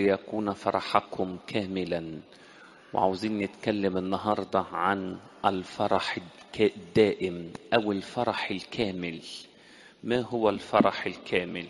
ليكون فرحكم كاملا وعاوزين نتكلم النهارده عن الفرح الدائم او الفرح الكامل ما هو الفرح الكامل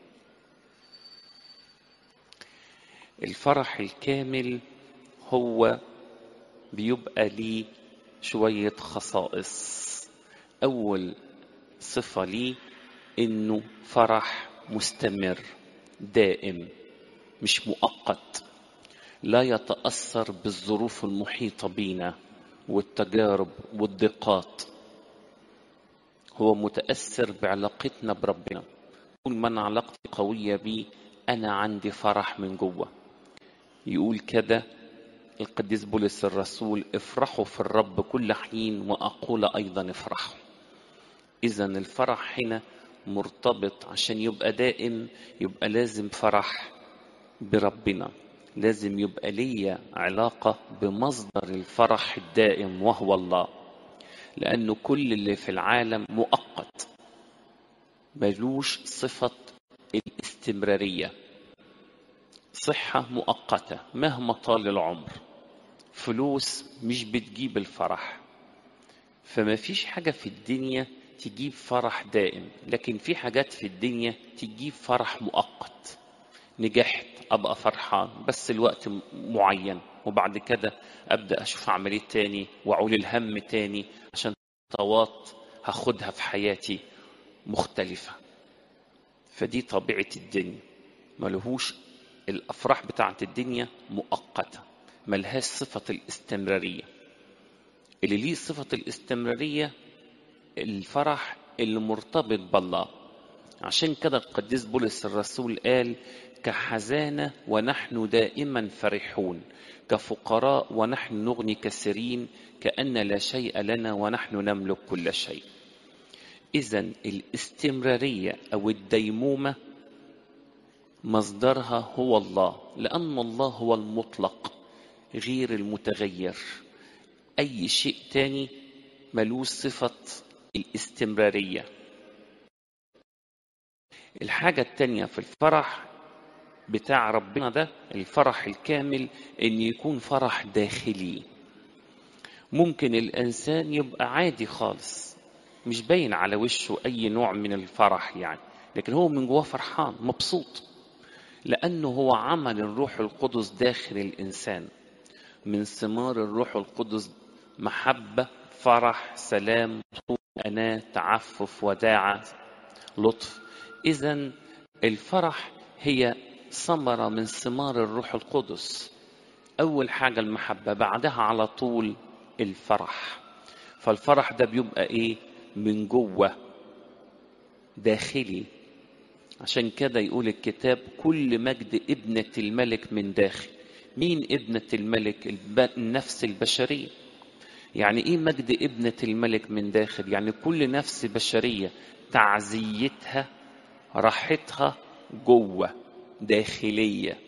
الفرح الكامل هو بيبقى ليه شويه خصائص اول صفه ليه انه فرح مستمر دائم مش مؤقت لا يتاثر بالظروف المحيطه بينا والتجارب والضيقات هو متاثر بعلاقتنا بربنا طول ما انا علاقتي قويه بيه انا عندي فرح من جوه يقول كده القديس بولس الرسول افرحوا في الرب كل حين واقول ايضا افرحوا اذا الفرح هنا مرتبط عشان يبقى دائم يبقى لازم فرح بربنا لازم يبقى ليا علاقة بمصدر الفرح الدائم وهو الله لأنه كل اللي في العالم مؤقت ملوش صفة الاستمرارية صحة مؤقتة مهما طال العمر فلوس مش بتجيب الفرح فما فيش حاجة في الدنيا تجيب فرح دائم لكن في حاجات في الدنيا تجيب فرح مؤقت نجحت ابقى فرحان بس الوقت معين وبعد كده ابدا اشوف عمليه تاني واعول الهم تاني عشان خطوات هاخدها في حياتي مختلفه فدي طبيعه الدنيا ملهوش الافراح بتاعت الدنيا مؤقته ملهاش صفه الاستمراريه اللي ليه صفه الاستمراريه الفرح اللي مرتبط بالله عشان كده القديس بولس الرسول قال كحزانة ونحن دائما فرحون كفقراء ونحن نغني كثيرين كأن لا شيء لنا ونحن نملك كل شيء إذا الاستمرارية أو الديمومة مصدرها هو الله لأن الله هو المطلق غير المتغير أي شيء تاني ملوش صفة الاستمرارية الحاجة التانية في الفرح بتاع ربنا ده الفرح الكامل ان يكون فرح داخلي ممكن الانسان يبقى عادي خالص مش باين على وشه اي نوع من الفرح يعني لكن هو من جواه فرحان مبسوط لانه هو عمل الروح القدس داخل الانسان من ثمار الروح القدس محبه فرح سلام طول اناه تعفف وداعه لطف اذا الفرح هي ثمرة من ثمار الروح القدس أول حاجة المحبة بعدها على طول الفرح فالفرح ده بيبقى إيه من جوه داخلي عشان كده يقول الكتاب كل مجد ابنة الملك من داخل مين ابنة الملك النفس البشرية يعني ايه مجد ابنة الملك من داخل يعني كل نفس بشرية تعزيتها راحتها جوه داخلية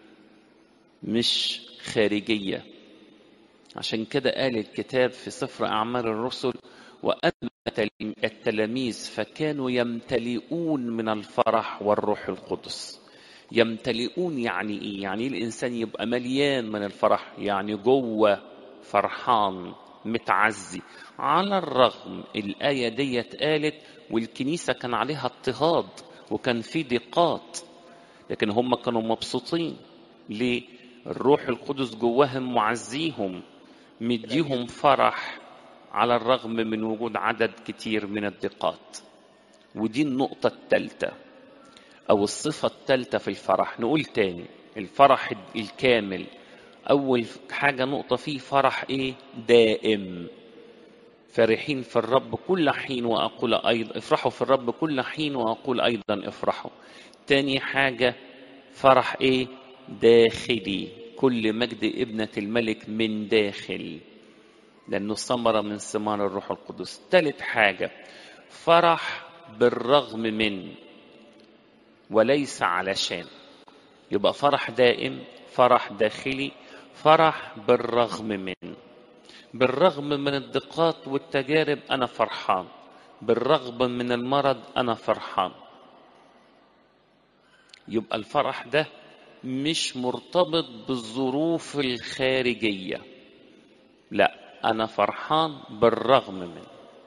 مش خارجية عشان كده قال الكتاب في سفر أعمال الرسل وأما التلاميذ فكانوا يمتلئون من الفرح والروح القدس يمتلئون يعني إيه؟ يعني الإنسان يبقى مليان من الفرح يعني جوه فرحان متعزي على الرغم الآية ديت قالت والكنيسة كان عليها اضطهاد وكان في ضيقات لكن هم كانوا مبسوطين ليه الروح القدس جواهم معزيهم مديهم فرح على الرغم من وجود عدد كتير من الضيقات ودي النقطة الثالثة أو الصفة الثالثة في الفرح نقول تاني الفرح الكامل أول حاجة نقطة فيه فرح إيه دائم فرحين في الرب كل حين وأقول أيضا افرحوا في الرب كل حين وأقول أيضا افرحوا تاني حاجة فرح ايه داخلي كل مجد ابنة الملك من داخل لأنه ثمرة من ثمار الروح القدس تالت حاجة فرح بالرغم من وليس علشان يبقى فرح دائم فرح داخلي فرح بالرغم من بالرغم من الضيقات والتجارب أنا فرحان بالرغم من المرض أنا فرحان يبقى الفرح ده مش مرتبط بالظروف الخارجية لا أنا فرحان بالرغم من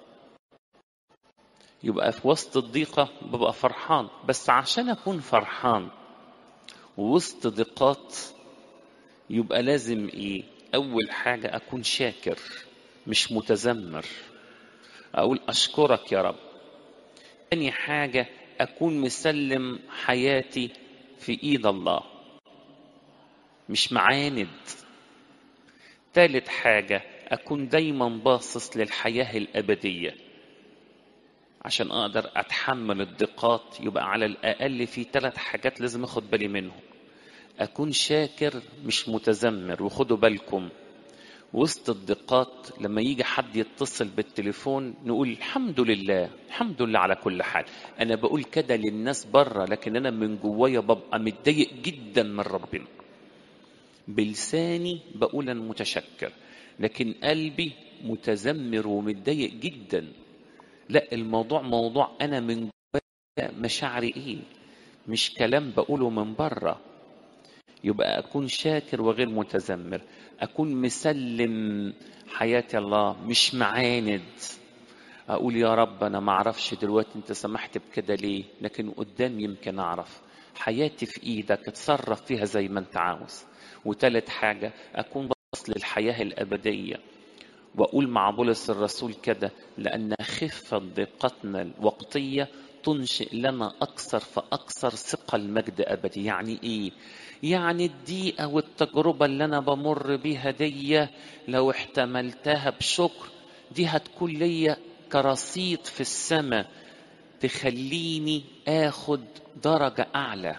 يبقى في وسط الضيقة ببقى فرحان بس عشان أكون فرحان وسط ضيقات يبقى لازم إيه أول حاجة أكون شاكر مش متذمر أقول أشكرك يا رب تاني حاجة أكون مسلم حياتي في إيد الله مش معاند تالت حاجة أكون دايما باصص للحياة الأبدية عشان أقدر أتحمل الضيقات يبقى على الأقل في ثلاث حاجات لازم أخد بالي منهم أكون شاكر مش متذمر وخدوا بالكم وسط الضيقات لما يجي حد يتصل بالتليفون نقول الحمد لله الحمد لله على كل حال انا بقول كده للناس بره لكن انا من جوايا ببقى متضايق جدا من ربنا بلساني بقول انا متشكر لكن قلبي متذمر ومتضايق جدا لا الموضوع موضوع انا من جوايا مشاعري ايه مش كلام بقوله من بره يبقى أكون شاكر وغير متذمر أكون مسلم حياتي الله مش معاند أقول يا رب أنا ما أعرفش دلوقتي أنت سمحت بكده ليه لكن قدام يمكن أعرف حياتي في إيدك اتصرف فيها زي ما أنت عاوز وتالت حاجة أكون باصص للحياة الأبدية وأقول مع بولس الرسول كده لأن خفة ضيقتنا الوقتية تنشئ لنا أكثر فأكثر ثقة المجد أبدي يعني إيه؟ يعني الضيقة والتجربة اللي أنا بمر بيها دي لو احتملتها بشكر دي هتكون ليا كرصيد في السماء تخليني آخد درجة أعلى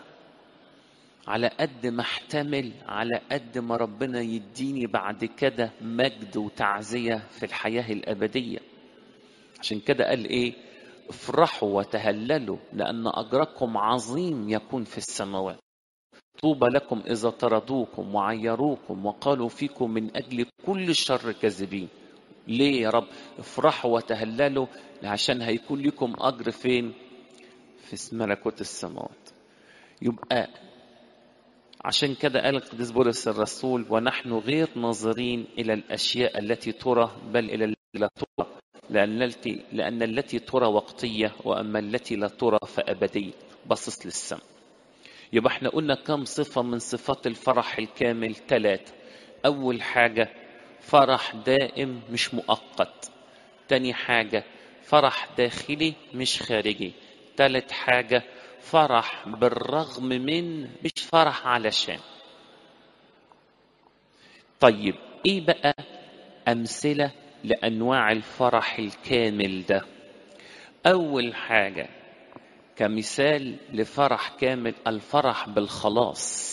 على قد ما احتمل على قد ما ربنا يديني بعد كده مجد وتعزية في الحياة الأبدية عشان كده قال إيه افرحوا وتهللوا لأن أجركم عظيم يكون في السماوات طوبى لكم إذا طردوكم وعيروكم وقالوا فيكم من أجل كل شر كاذبين ليه يا رب افرحوا وتهللوا عشان هيكون لكم أجر فين في ملكوت السماوات يبقى عشان كده قال القديس بولس الرسول ونحن غير ناظرين إلى الأشياء التي ترى بل إلى التي لا ترى لأن التي لأن التي ترى وقتية وأما التي لا ترى فأبدية باصص للسماء يبقى احنا قلنا كم صفة من صفات الفرح الكامل ثلاثة أول حاجة فرح دائم مش مؤقت تاني حاجة فرح داخلي مش خارجي تالت حاجة فرح بالرغم من مش فرح علشان طيب ايه بقى أمثلة لأنواع الفرح الكامل ده أول حاجة كمثال لفرح كامل الفرح بالخلاص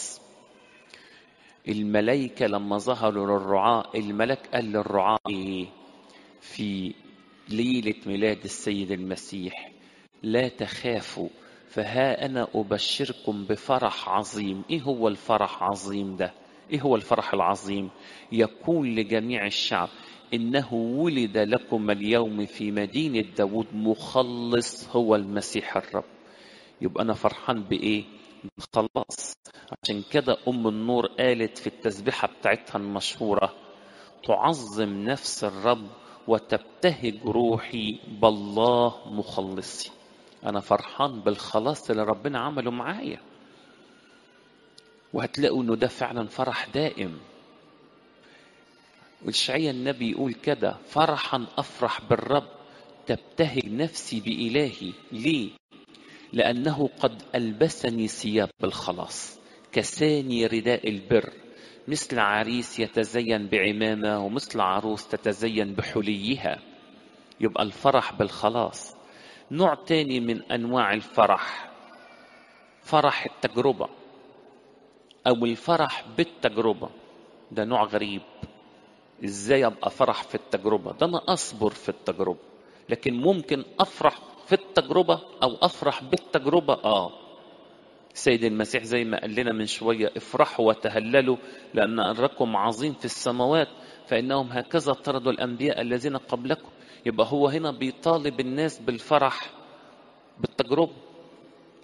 الملائكة لما ظهروا للرعاة الملك قال للرعاة إيه في ليلة ميلاد السيد المسيح لا تخافوا فها أنا أبشركم بفرح عظيم إيه هو الفرح عظيم ده إيه هو الفرح العظيم يكون لجميع الشعب إنه ولد لكم اليوم في مدينة داود مخلص هو المسيح الرب يبقى أنا فرحان بإيه بالخلاص عشان كده أم النور قالت في التسبيحة بتاعتها المشهورة تعظم نفس الرب وتبتهج روحي بالله مخلصي أنا فرحان بالخلاص اللي ربنا عمله معايا وهتلاقوا إنه ده فعلا فرح دائم والشعية النبي يقول كده فرحا أفرح بالرب تبتهج نفسي بإلهي ليه؟ لأنه قد ألبسني ثياب الخلاص كساني رداء البر مثل عريس يتزين بعمامة ومثل عروس تتزين بحليها يبقى الفرح بالخلاص نوع تاني من أنواع الفرح فرح التجربة أو الفرح بالتجربة ده نوع غريب ازاي ابقى فرح في التجربه ده انا اصبر في التجربه لكن ممكن افرح في التجربه او افرح بالتجربه اه سيد المسيح زي ما قال لنا من شويه افرحوا وتهللوا لان اجركم عظيم في السماوات فانهم هكذا طردوا الانبياء الذين قبلكم يبقى هو هنا بيطالب الناس بالفرح بالتجربه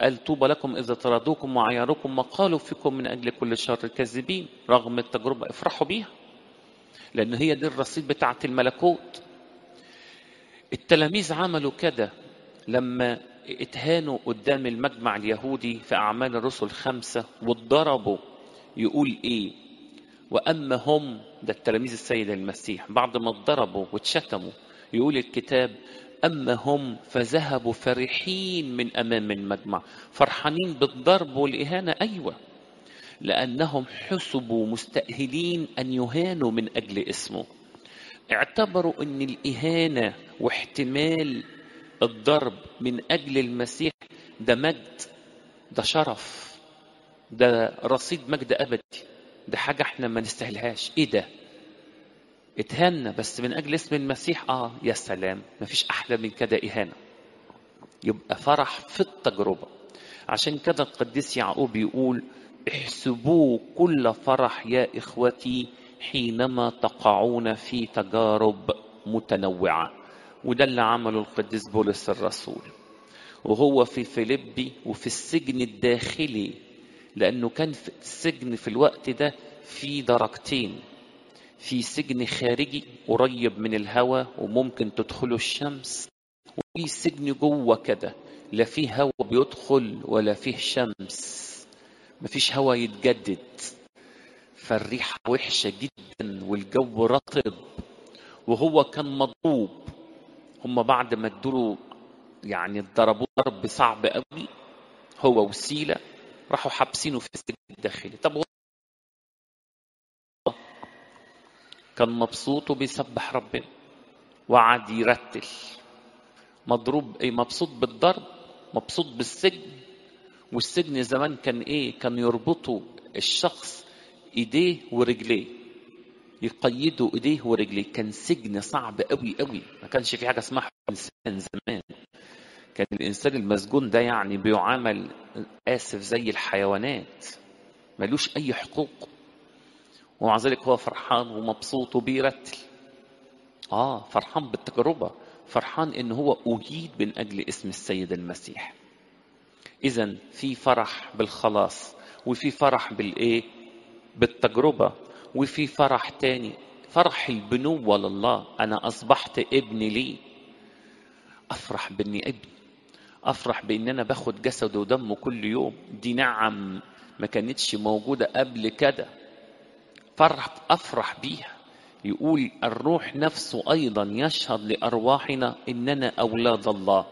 قال طوبى لكم إذا طردوكم وعيروكم وقالوا فيكم من أجل كل شر كاذبين رغم التجربة افرحوا بيها لأن هي دي الرصيد بتاعة الملكوت التلاميذ عملوا كده لما اتهانوا قدام المجمع اليهودي في أعمال الرسل خمسة واتضربوا يقول إيه وأما هم ده التلاميذ السيد المسيح بعد ما اتضربوا واتشتموا يقول الكتاب أما هم فذهبوا فرحين من أمام المجمع فرحانين بالضرب والإهانة أيوة لأنهم حسبوا مستأهلين أن يهانوا من أجل اسمه اعتبروا أن الإهانة واحتمال الضرب من أجل المسيح ده مجد ده شرف ده رصيد مجد أبدي ده حاجة احنا ما نستاهلهاش ايه ده اتهنا بس من اجل اسم المسيح اه يا سلام مفيش احلى من كده اهانة يبقى فرح في التجربة عشان كده القديس يعقوب يقول احسبوه كل فرح يا اخوتي حينما تقعون في تجارب متنوعة وده اللي عمله القديس بولس الرسول وهو في فيليبي وفي السجن الداخلي لأنه كان في السجن في الوقت ده في درجتين في سجن خارجي قريب من الهواء وممكن تدخله الشمس وفي سجن جوه كده لا فيه هواء بيدخل ولا فيه شمس مفيش هواء يتجدد فالريحة وحشة جدا والجو رطب وهو كان مضروب هم بعد ما ادوا يعني ضربوه ضرب صعب قوي هو وسيله راحوا حابسينه في السجن الداخلي طب هو كان مبسوط وبيسبح ربنا وقعد يرتل مضروب ايه مبسوط بالضرب مبسوط بالسجن والسجن زمان كان ايه كان يربطوا الشخص ايديه ورجليه يقيدوا ايديه ورجليه كان سجن صعب قوي قوي ما كانش في حاجه اسمها انسان زمان كان الانسان المسجون ده يعني بيعامل اسف زي الحيوانات ملوش اي حقوق ومع ذلك هو فرحان ومبسوط وبيرتل اه فرحان بالتجربه فرحان ان هو اجيد من اجل اسم السيد المسيح اذا في فرح بالخلاص وفي فرح بالايه بالتجربه وفي فرح تاني فرح البنوة لله أنا أصبحت ابن لي أفرح بإني ابن أفرح بإن أنا باخد جسده ودمه كل يوم دي نعم ما كانتش موجودة قبل كده فرح أفرح بيها يقول الروح نفسه أيضا يشهد لأرواحنا إننا أولاد الله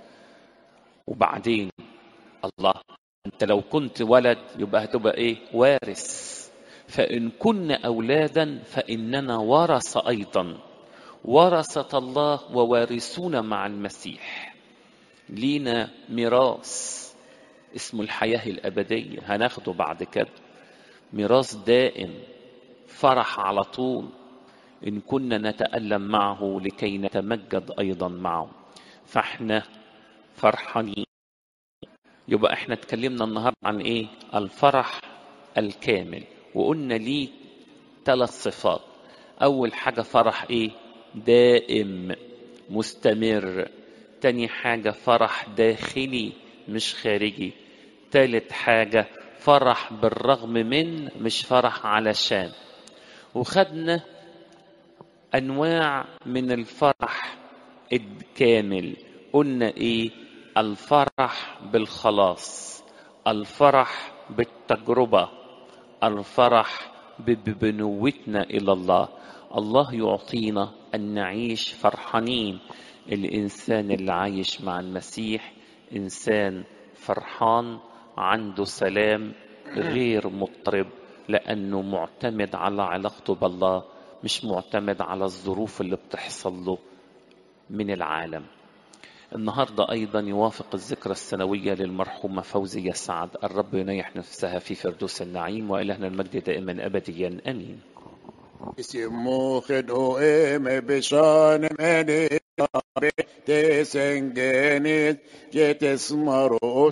وبعدين الله أنت لو كنت ولد يبقى هتبقى إيه وارث فإن كنا أولادا فإننا ورث أيضا ورثة الله ووارثون مع المسيح لينا ميراث اسمه الحياة الأبدية هناخده بعد كده ميراث دائم فرح على طول إن كنا نتألم معه لكي نتمجد أيضا معه فاحنا فرحانين يبقى احنا اتكلمنا النهارده عن ايه الفرح الكامل وقلنا ليه ثلاث صفات اول حاجه فرح ايه دائم مستمر تاني حاجه فرح داخلي مش خارجي تالت حاجه فرح بالرغم من مش فرح علشان وخدنا انواع من الفرح الكامل قلنا ايه الفرح بالخلاص الفرح بالتجربه الفرح ببنوتنا الى الله الله يعطينا ان نعيش فرحانين الانسان اللي عايش مع المسيح انسان فرحان عنده سلام غير مضطرب لانه معتمد على علاقته بالله مش معتمد على الظروف اللي بتحصل له من العالم النهاردة أيضا يوافق الذكرى السنوية للمرحومة فوزية سعد الرب ينيح نفسها في فردوس النعيم وإلهنا المجد دائما أبديا أمين اسمو خدو ام بشان مني تسنجني جت اسمرو